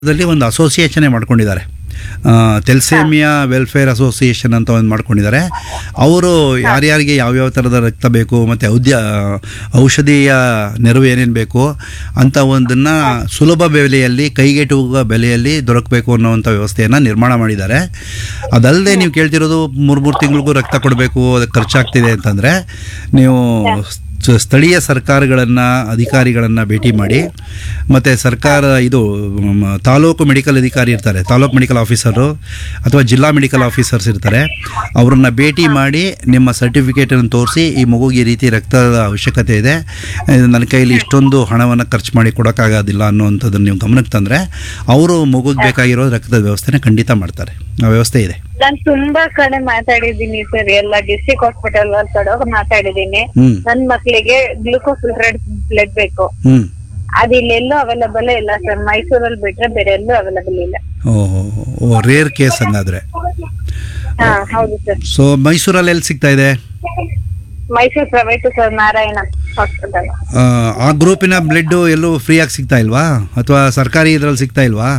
ದಲ್ಲಿ ಒಂದು ಅಸೋಸಿಯೇಷನ್ ಮಾಡ್ಕೊಂಡಿದ್ದಾರೆ ತೆಲ್ಸೇಮಿಯಾ ವೆಲ್ಫೇರ್ ಅಸೋಸಿಯೇಷನ್ ಅಂತ ಒಂದು ಮಾಡ್ಕೊಂಡಿದ್ದಾರೆ ಅವರು ಯಾರ್ಯಾರಿಗೆ ಯಾವ್ಯಾವ ಥರದ ರಕ್ತ ಬೇಕು ಮತ್ತು ಔದ್ಯ ಔಷಧಿಯ ನೆರವು ಏನೇನು ಬೇಕು ಅಂತ ಒಂದನ್ನು ಸುಲಭ ಬೆಲೆಯಲ್ಲಿ ಕೈಗೆಟುಕುವ ಬೆಲೆಯಲ್ಲಿ ದೊರಕಬೇಕು ಅನ್ನೋವಂಥ ವ್ಯವಸ್ಥೆಯನ್ನು ನಿರ್ಮಾಣ ಮಾಡಿದ್ದಾರೆ ಅದಲ್ಲದೆ ನೀವು ಕೇಳ್ತಿರೋದು ಮೂರು ಮೂರು ತಿಂಗಳಿಗೂ ರಕ್ತ ಕೊಡಬೇಕು ಅದಕ್ಕೆ ಖರ್ಚಾಗ್ತಿದೆ ಅಂತಂದರೆ ನೀವು ಸ- ಸ್ಥಳೀಯ ಸರ್ಕಾರಗಳನ್ನು ಅಧಿಕಾರಿಗಳನ್ನು ಭೇಟಿ ಮಾಡಿ ಮತ್ತು ಸರ್ಕಾರ ಇದು ಮ್, ತಾಲೂಕು ಮೆಡಿಕಲ್ ಅಧಿಕಾರಿ ಇರ್ತಾರೆ ತಾಲೂಕು ಮೆಡಿಕಲ್ ಆಫೀಸರು ಅಥವಾ ಜಿಲ್ಲಾ ಮೆಡಿಕಲ್ ಆಫೀಸರ್ಸ್ ಇರ್ತಾರೆ ಅವ್ರನ್ನ ಭೇಟಿ ಮಾಡಿ ನಿಮ್ಮ ಸರ್ಟಿಫಿಕೇಟನ್ನು ತೋರಿಸಿ ಈ ಮಗುಗೆ ಈ ರೀತಿ ರಕ್ತದ ಅವಶ್ಯಕತೆ ಇದೆ ಇದು ನನ್ನ ಕೈಲಿ ಇಷ್ಟೊಂದು ಹಣವನ್ನು ಖರ್ಚು ಮಾಡಿ ಕೊಡೋಕ್ಕಾಗೋದಿಲ್ಲ ಅನ್ನುವಂಥದ್ದನ್ನು ನೀವು ಗಮನಕ್ಕೆ ತಂದರೆ ಅವರು ಮಗುಗೆ ಬೇಕಾಗಿರೋ ರಕ್ತದ ವ್ಯವಸ್ಥೆನ ಖಂಡಿತ ಮಾಡ್ತಾರೆ ಆ ವ್ಯವಸ್ಥೆ ಇದೆ ನಾನ್ ತುಂಬಾ ಕಡೆ ಮಾತಾಡಿದೀನಿ ಸರ್ ಎಲ್ಲ ಡಿಸ್ಟ್ರಿಕ್ಟ್ ಹಾಸ್ಪಿಟಲ್ ಕಡೆ ಮಾತಾಡಿದೀನಿ ಹ್ಮ್. ನನ್ ಮಕ್ಳಿಗೆ ಗ್ಲೂಕೋಸ್ ಬ್ಲಡ್ ಬೇಕು ಹ್ಞೂ ಅದು ಇಲ್ಲೆಲ್ಲೂ ಅವೈಲಬಲ್ ಇಲ್ಲ ಸರ್ ಮೈಸೂರಲ್ಲಿ ಬಿಟ್ರೆ ಬೇರೆ ಎಲ್ಲೂ ಅವೈಲಬಲ್ ಇಲ್ಲ ಓ ರೇರ್ ಕೇಸ್ ಹಂಗಾದ್ರೆ ಹಾ ಹೌದು ಸರ್ ಸೊ ಮೈಸೂರಲ್ಲಿ ಎಲ್ಲಿ ಸಿಗ್ತಾ ಇದೆ Mysuru private sir Narayana hospital ಆ, ಆ ಗ್ರೂಪಿನ ಬ್ಲಡ್ ಎಲ್ಲೂ ಫ್ರೀಯಾಗಿ ಸಿಗ್ತಾ ಇಲ್ವಾ ಅಥವಾ ಸರ್ಕಾರಿ ಇದ್ರಲ್ಲಿ ಸಿಗ್ತಾ ಇಲ್ವಾ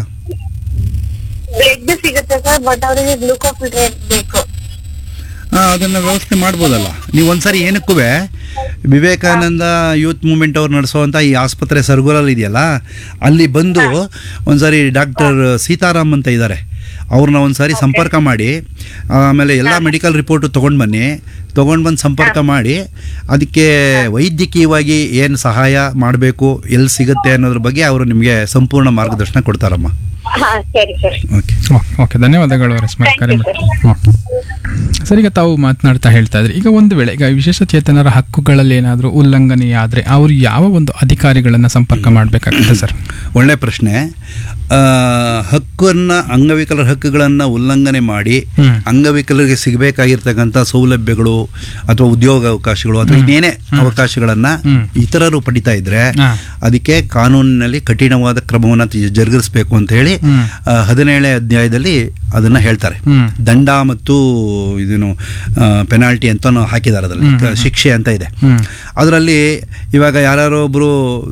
ಬ್ಲಡ್ ಸಿಗುತ್ತೆ ಸರ್ ಬಟ್ ಅವರಿಗೆ ಗ್ಲೂಕೋಸ್ ಬೇಕು ಆ, ಅದನ್ನ ವ್ಯವಸ್ಥೆ ಮಾಡ್ಬೋದಲ್ಲ ನೀವು ಒಂದ್ಸರಿ ಏನಕ್ಕೂ ವಿವೇಕಾನಂದ ಯೂತ್ ಮೂವ್ಮೆಂಟ್ ಅವ್ರು ನಡೆಸೋವಂಥ ಈ ಆಸ್ಪತ್ರೆ ಸರ್ಗುರಲ್ಲಿ ಇದೆಯಲ್ಲ ಅಲ್ಲಿ ಬಂದು ಒಂದ್ಸರಿ ಡಾಕ್ಟರ್ ಸೀತಾರಾಮ್ ಅಂತ ಇದ್ದಾರೆ ಅವ್ರನ್ನ ಒಂದ್ಸಾರಿ ಸಂಪರ್ಕ ಮಾಡಿ ಆಮೇಲೆ ಎಲ್ಲ ಮೆಡಿಕಲ್ ರಿಪೋರ್ಟು ತೊಗೊಂಡು ಬನ್ನಿ ತೊಗೊಂಡು ಬಂದು ಸಂಪರ್ಕ ಮಾಡಿ ಅದಕ್ಕೆ ವೈದ್ಯಕೀಯವಾಗಿ ಏನು ಸಹಾಯ ಮಾಡಬೇಕು ಎಲ್ಲಿ ಸಿಗುತ್ತೆ ಅನ್ನೋದ್ರ ಬಗ್ಗೆ ಅವರು ನಿಮಗೆ ಸಂಪೂರ್ಣ ಮಾರ್ಗದರ್ಶನ ಕೊಡ್ತಾರಮ್ಮ ಹಾ ಸರಿ ಸರ್ ಓಕೆ ಓಕೆ ಓಕೆ ಧನ್ಯವಾದಗಳು ರಸ್ಮಾ Thank ಕರೆ you, ಮಾಡಿ ಓಕೆ ಸರ್ ಈಗ ತಾವು ಮಾತನಾಡ್ತಾ ಹೇಳ್ತಾ ಇದ್ರಿ ಈಗ ಒಂದು ವೇಳೆ ಈಗ ವಿಶೇಷ ಚೇತನರ ಹಕ್ಕುಗಳಲ್ಲಿ ಏನಾದರೂ ಉಲ್ಲಂಘನೆ ಆದರೆ ಅವರು ಯಾವ ಒಂದು ಅಧಿಕಾರಿಗಳನ್ನು ಸಂಪರ್ಕ ಮಾಡಬೇಕಾಗುತ್ತೆ ಸರ್ ಒಳ್ಳೆ ಪ್ರಶ್ನೆ ಆ, ಹಕ್ಕನ್ನು ಅಂಗವಿಕಲರ ಹಕ್ಕುಗಳನ್ನು ಉಲ್ಲಂಘನೆ ಮಾಡಿ ಹ್ಮ್. ಅಂಗವಿಕಲರಿಗೆ ಸಿಗಬೇಕಾಗಿರ್ತಕ್ಕಂಥ ಸೌಲಭ್ಯಗಳು ಅಥವಾ ಉದ್ಯೋಗ ಅವಕಾಶಗಳು ಅಥವಾ ಇನ್ನೇನೇ ಅವಕಾಶಗಳನ್ನು ಹ್ಮ್. ಇತರರು ಪಡಿತಾ ಇದ್ರೆ ಹಾ. ಅದಕ್ಕೆ ಅದಕ್ಕೆ ಕಾನೂನಿನಲ್ಲಿ ಕಠಿಣವಾದ ಕ್ರಮವನ್ನು ತಿ- ಜರುಗಿಸಬೇಕು ಅಂತ ಹೇಳಿ ಹ್ಮ್. ಆ, ಹದಿನೇಳನೇ ಅಧ್ಯಾಯದಲ್ಲಿ ಅದನ್ನ ಹೇಳ್ತಾರೆ ಹ್ಮ್. ದಂಡ ಮತ್ತು ಇದನ್ನು ಪೆನಾಲ್ಟಿ ಅಂತ ಹಾಕಿದ್ದಾರೆ ಅದರಲ್ಲಿ ಹ್ಮ್, ಕ- ಶಿಕ್ಷೆ ಅಂತ ಇದೆ ಹ್ಮ್. ಅದರಲ್ಲಿ ಇವಾಗ ಯಾರೋ ಒಬ್ಬರು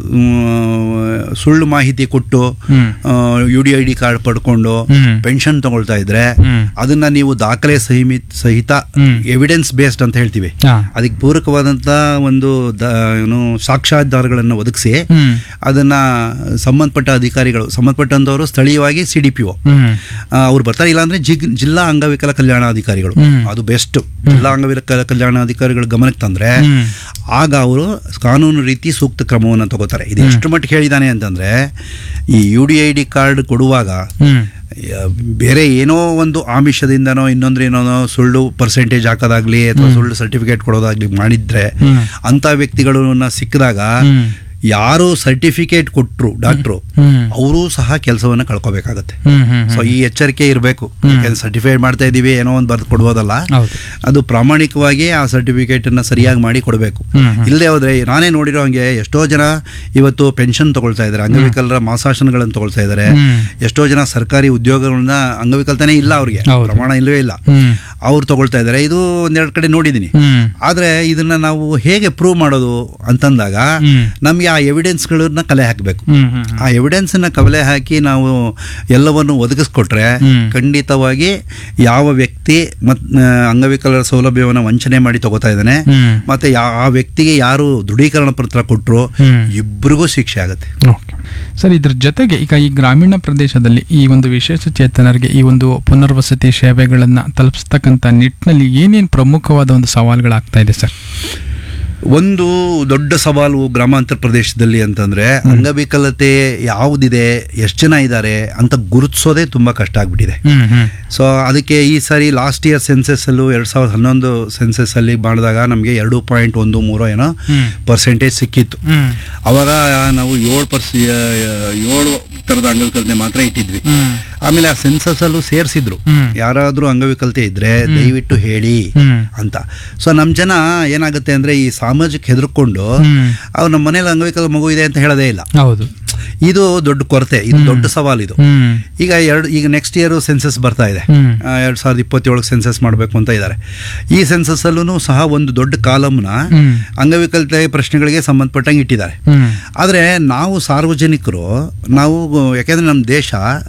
ಸುಳ್ಳು ಮಾಹಿತಿ ಕೊಟ್ಟು ಹ್ಮ್. U D I D card ಪಡ್ಕೊಂಡು ಹ್ಮ್. ಪೆನ್ಷನ್ ತಗೊಳ್ತಾ ಇದ್ರೆ ಹ್ಮ್. ಅದನ್ನ ನೀವು ದಾಖಲೆ ಸಹಿಮಿತ್ ಸಹಿತ ಹ್ಮ್. ಎವಿಡೆನ್ಸ್ ಬೇಸ್ಡ್ ಅಂತ ಹೇಳ್ತೀವಿ ಹಾ. ಅದಕ್ಕೆ ಪೂರಕವಾದಂಥ ಒಂದು ದ- ಏನು ಸಾಕ್ಷ್ಯಾಧಾರಗಳನ್ನು ಒದಗಿಸಿ ಹ್ಮ್. ಅದನ್ನ ಸಂಬಂಧಪಟ್ಟ ಅಧಿಕಾರಿಗಳು ಸಂಬಂಧಪಟ್ಟಂತವರು ಸ್ಥಳೀಯವಾಗಿ ಸಿ ಡಿ ಪಿ ಒ ಹ್ಮ್. ಅವ್ರು ಬರ್ತಾರೆ ಇಲ್ಲಾಂದ್ರೆ ಜಿಗ್ ಜಿಲ್ಲಾ ಅಂಗವಿಕಲ ಕಲ್ಯಾಣಾಧಿಕಾರಿಗಳು ಹ್ಮ್. ಅದು ಬೆಸ್ಟ್ ಜಿಲ್ಲಾ ಅಂಗವಿಕಲ ಕಲ್ಯಾಣಾಧಿಕಾರಿಗಳು ಗಮನಕ್ಕೆ ತಂದ್ರೆ ಹ್ಮ್. ಆಗ ಅವರು ಕಾನೂನು ರೀತಿ ಸೂಕ್ತ ಕ್ರಮವನ್ನು ತಗೋತಾರೆ ಇದು ಎಷ್ಟು ಮಟ್ಟಿಗೆ ಹೇಳಿದಾನೆ ಅಂತಂದ್ರೆ ಈ U D I D card ಕೊಡುವಾಗ ಹ್ಮ್. ಯ- ಬೇರೆ ಏನೋ ಒಂದು ಆಮಿಷದಿಂದನೋ ಇನ್ನೊಂದ್ರೆ ಏನೋ ಸುಳ್ಳು ಪರ್ಸೆಂಟೇಜ್ ಹಾಕೋದಾಗ್ಲಿ ಅಥವಾ ಸುಳ್ಳು ಸರ್ಟಿಫಿಕೇಟ್ ಕೊಡೋದಾಗ್ಲಿ ಮಾಡಿದ್ರೆ ಹ್ಮ್. ಅಂತ ವ್ಯಕ್ತಿಗಳನ್ನ ಸಿಕ್ಕಿದಾಗ ಹ್ಮ್. ಯಾರು ಸರ್ಟಿಫಿಕೇಟ್ ಕೊಟ್ರು ಡಾಕ್ಟ್ರು ಹ್ಮ್. ಅವರು ಸಹ ಕೆಲಸವನ್ನ ಕಳ್ಕೊಬೇಕಾಗತ್ತೆ ಹ್ಮ್. ಹ್ಮ್. ಸೊ ಈ ಎಚ್ಚರಿಕೆ ಇರಬೇಕು ಹ್ಮ್. ಸರ್ಟಿಫೈಡ್ ಮಾಡ್ತಾ ಇದೀವಿ ಏನೋ ಒಂದು ಬರ್ದು ಕೊಡ್ಬೋದಲ್ಲ ಹೌದು ಅದು ಪ್ರಾಮಾಣಿಕವಾಗಿ ಆ ಸರ್ಟಿಫಿಕೇಟ್ ಅನ್ನ ಸರಿಯಾಗಿ ಮಾಡಿ ಕೊಡಬೇಕು ಹ್ಮ್, ಹ್ಮ್. ಇಲ್ಲದೆ ಹೋದ್ರೆ ನಾನೇ ನೋಡಿರೋ ಹಂಗೆ ಎಷ್ಟೋ ಜನ ಇವತ್ತು ಪೆನ್ಷನ್ ತಗೊಳ್ತಾ ಇದ್ದಾರೆ ಅಂಗವಿಕಲರ ಮಾಸಾಶನಗಳನ್ನು ತಗೊಳ್ತಾ ಇದ್ದಾರೆ ಹ್ಮ್. ಎಷ್ಟೋ ಜನ ಸರ್ಕಾರಿ ಉದ್ಯೋಗಗಳನ್ನ ಅಂಗವಿಕಲ್ತಾನೆ ಇಲ್ಲ ಅವ್ರಿಗೆ ಹೌದು. ಪ್ರಮಾಣ ಇಲ್ಲವೇ ಇಲ್ಲ ಹ್ಮ್. ಅವ್ರು ತಗೊಳ್ತಾ ಇದ್ದಾರೆ ಇದು ಒಂದೆರಡು ಕಡೆ ನೋಡಿದ್ದೀನಿ ಹ್ಮ್. ಆದ್ರೆ ಇದನ್ನ ನಾವು ಹೇಗೆ ಪ್ರೂವ್ ಮಾಡೋದು ಅಂತಂದಾಗ ಹ್ಮ್. ನಮ್ಗೆ ಆ ಎವಿಡೆನ್ಸ್ಗಳನ್ನ ಕಲೆ ಹಾಕಬೇಕು ಹ್ಮ್. ಹ್ಮ್. ಆ ಎವಿಡೆನ್ಸ್ ನ ಕವಲೆ ಹಾಕಿ ನಾವು ಎಲ್ಲವನ್ನು ಒದಗಿಸ್ಕೊಟ್ರೆ ಹ್ಮ್. ಖಂಡಿತವಾಗಿ ಯಾವ ವ್ಯಕ್ತಿ ಮತ್ ಆ, ಅಂಗವಿಕಲರ ಸೌಲಭ್ಯವನ್ನು ವಂಚನೆ ಮಾಡಿ ತಗೋತಾ ಇದ್ದಾನೆ ಹ್ಮ್. ಮತ್ತೆ ಯಾ- ಆ ವ್ಯಕ್ತಿಗೆ ಯಾರು ದೃಢೀಕರಣ ಪತ್ರ ಕೊಟ್ಟರು ಹ್ಮ್. ಇಬ್ಬರಿಗೂ ಶಿಕ್ಷೆ ಆಗುತ್ತೆ ಓಕೆ ಸರ್ ಇದ್ರ ಜೊತೆಗೆ ಈಗ ಈ ಗ್ರಾಮೀಣ ಪ್ರದೇಶದಲ್ಲಿ ಈ ಒಂದು ವಿಶೇಷ ಚೇತನರಿಗೆ ಈ ಒಂದು ಪುನರ್ವಸತಿ ಸೇವೆಗಳನ್ನ ತಲುಪಿಸ್ತಕ್ಕಂಥ ನಿಟ್ಟಿನಲ್ಲಿ ಏನೇನು ಪ್ರಮುಖವಾದ ಒಂದು ಸವಾಲುಗಳಾಗ್ತಾ ಇದೆ ಸರ್ ಒಂದು ದೊಡ್ಡ ಸವಾಲು ಗ್ರಾಮಾಂತರ ಪ್ರದೇಶದಲ್ಲಿ ಅಂತಂದ್ರೆ ಅಂಗವಿಕಲತೆ ಯಾವುದಿದೆ ಎಷ್ಟು ಜನ ಇದ್ದಾರೆ ಅಂತ ಗುರುತಿಸೋದೇ ತುಂಬಾ ಕಷ್ಟ ಆಗ್ಬಿಟ್ಟಿದೆ ಹ್ಮ್ ಹ್ಮ್ ಸೊ ಅದಕ್ಕೆ ಈ ಸಾರಿ ಲಾಸ್ಟ್ ಇಯರ್ ಸೆನ್ಸಸ್ ಅಲ್ಲೂ ಎರಡ್ ಸಾವಿರದ ಹನ್ನೊಂದು ಸೆನ್ಸಸ್ ಅಲ್ಲಿ ಮಾಡಿದಾಗ ನಮಗೆ ಎರಡು ಪಾಯಿಂಟ್ ಒಂದು ಮೂರು ಏನೋ ಹ್ಮ್. ಪರ್ಸೆಂಟೇಜ್ ಸಿಕ್ಕಿತ್ತು ಹ್ಮ್ ಅವಾಗ ನಾವು ಏಳು ಪರ್ಸ್ ಏಳು ಥರದ ಅಂಗವಿಕಲತೆ ಮಾತ್ರ ಇಟ್ಟಿದ್ವಿ ಹ್ಮ್. ಆಮೇಲೆ ಆ ಸೆನ್ಸಸ್ ಅಲ್ಲೂ ಸೇರಿಸಿದ್ರು ಹ್ಮ್. ಯಾರಾದ್ರೂ ಅಂಗವಿಕಲತೆ ಇದ್ರೆ ದಯವಿಟ್ಟು ಹೇಳಿ ಹ್ಮ್. ಅಂತ ಸೊ ನಮ್ಮ ಜನ ಏನಾಗುತ್ತೆ ಅಂದ್ರೆ ಈ ಸಾಮಾಜಿಕ ಹೆದರ್ಕೊಂಡು ಹ್ಮ್. ಅವ್ರು ನಮ್ಮ ಮನೇಲಿ ಅಂಗವಿಕಲ ಮಗು ಇದೆ ಅಂತ ಹೇಳೋದೇ ಇಲ್ಲ ಹೌದು ಇದು ದೊಡ್ಡ ಕೊರತೆ ಇದು ದೊಡ್ಡ ಸವಾಲು ಇದು ಹ್ಮ್ ಈಗ ಎರಡು ಈಗ ನೆಕ್ಸ್ಟ್ ಇಯರ್ ಸೆನ್ಸಸ್ ಬರ್ತಾ ಇದೆ ಹ್ಮ್ ಎರಡು ಸಾವಿರದ ಇಪ್ಪತ್ತೇಳಕ್ಕೆ ಸೆನ್ಸಸ್ ಮಾಡಬೇಕು ಅಂತ ಇದ್ದಾರೆ ಈ ಸೆನ್ಸಸ್ ಅಲ್ಲೂ ಸಹ ಒಂದು ದೊಡ್ಡ ಕಾಲಮ್ನ ಹ್ಮ್ ಅಂಗವಿಕಲತೆ ಪ್ರಶ್ನೆಗಳಿಗೆ ಸಂಬಂಧಪಟ್ಟಂಗೆ ಇಟ್ಟಿದ್ದಾರೆ ಹ್ಮ್ ಆದರೆ ನಾವು ಸಾರ್ವಜನಿಕರು ನಾವು ಯಾಕೆಂದ್ರೆ ನಮ್ಮ ದೇಶ